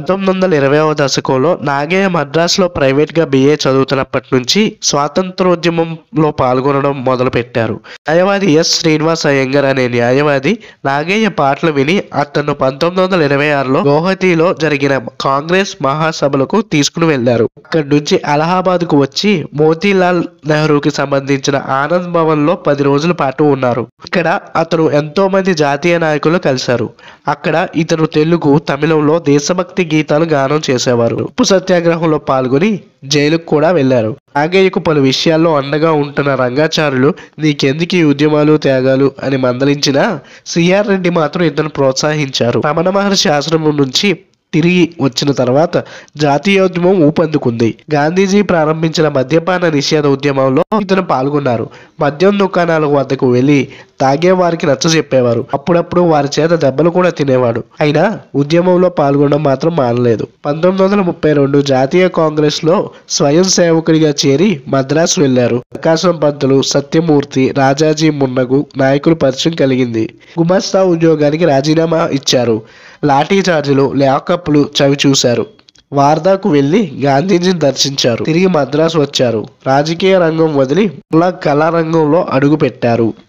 పంతొమ్మిది వందల ఇరవైవ దశకంలో నాగయ్య మద్రాసులో ప్రైవేట్గా బిఏ చదువుతున్నప్పటి నుంచి స్వాతంత్రోద్యమంలో పాల్గొనడం మొదలుపెట్టారు న్యాయవాది ఎస్ శ్రీనివాస్ అయ్యంగర్ అనే న్యాయవాది నాగయ్య పాటలు విని అతను పంతొమ్మిది వందల ఇరవై ఆరులో గౌహతిలో జరిగిన కాంగ్రెస్ మహాసభలకు తీసుకుని వెళ్లారు అక్కడి నుంచి అలహాబాద్కు వచ్చి మోతీలాల్ నెహ్రూకి సంబంధించిన ఆనంద్ భవన్ లో పది రోజుల పాటు ఉన్నారు ఇక్కడ అతను ఎంతో మంది జాతీయ నాయకులు కలిశారు అక్కడ ఇతను తెలుగు తమిళంలో దేశభక్తి గీతాలు గానం చేసేవారు ఉప్పు సత్యాగ్రహంలో పాల్గొని జైలుకు కూడా వెళ్లారు నాగయ్యకు పలు విషయాల్లో అండగా ఉంటున్న రంగాచారులు నీకెందుకు ఈ ఉద్యమాలు త్యాగాలు అని మందలించినా సిఆర్ రెడ్డి మాత్రం ఇతను ప్రోత్సహించారు రమణ మహర్షి ఆశ్రమం నుంచి తిరిగి వచ్చిన తర్వాత జాతీయోద్యమం ఊపందుకుంది గాంధీజీ ప్రారంభించిన మద్యపాన నిషేధ ఉద్యమంలో ఇతను పాల్గొన్నారు మద్యం దుకాణాల వద్దకు వెళ్లి తాగే వారికి నచ్చ చెప్పేవారు అప్పుడప్పుడు వారి చేత దెబ్బలు కూడా తినేవాడు అయినా ఉద్యమంలో పాల్గొనడం మాత్రం మానలేదు పంతొమ్మిది వందల ముప్పై రెండు జాతీయ కాంగ్రెస్ లో స్వయం సేవకుడిగా చేరి మద్రాసు వెళ్లారు ప్రకాశం పంతులు సత్యమూర్తి రాజాజీ మున్నగు నాయకులు పరిచయం కలిగింది గుమస్తా ఉద్యోగానికి రాజీనామా ఇచ్చారు లాఠీ చార్జీలు లాకప్లు చవి చూశారు వార్దాకు వెళ్లి గాంధీజీని దర్శించారు తిరిగి మద్రాసు వచ్చారు రాజకీయ రంగం వదిలి మళ్ళా కళారంగంలో అడుగు పెట్టారు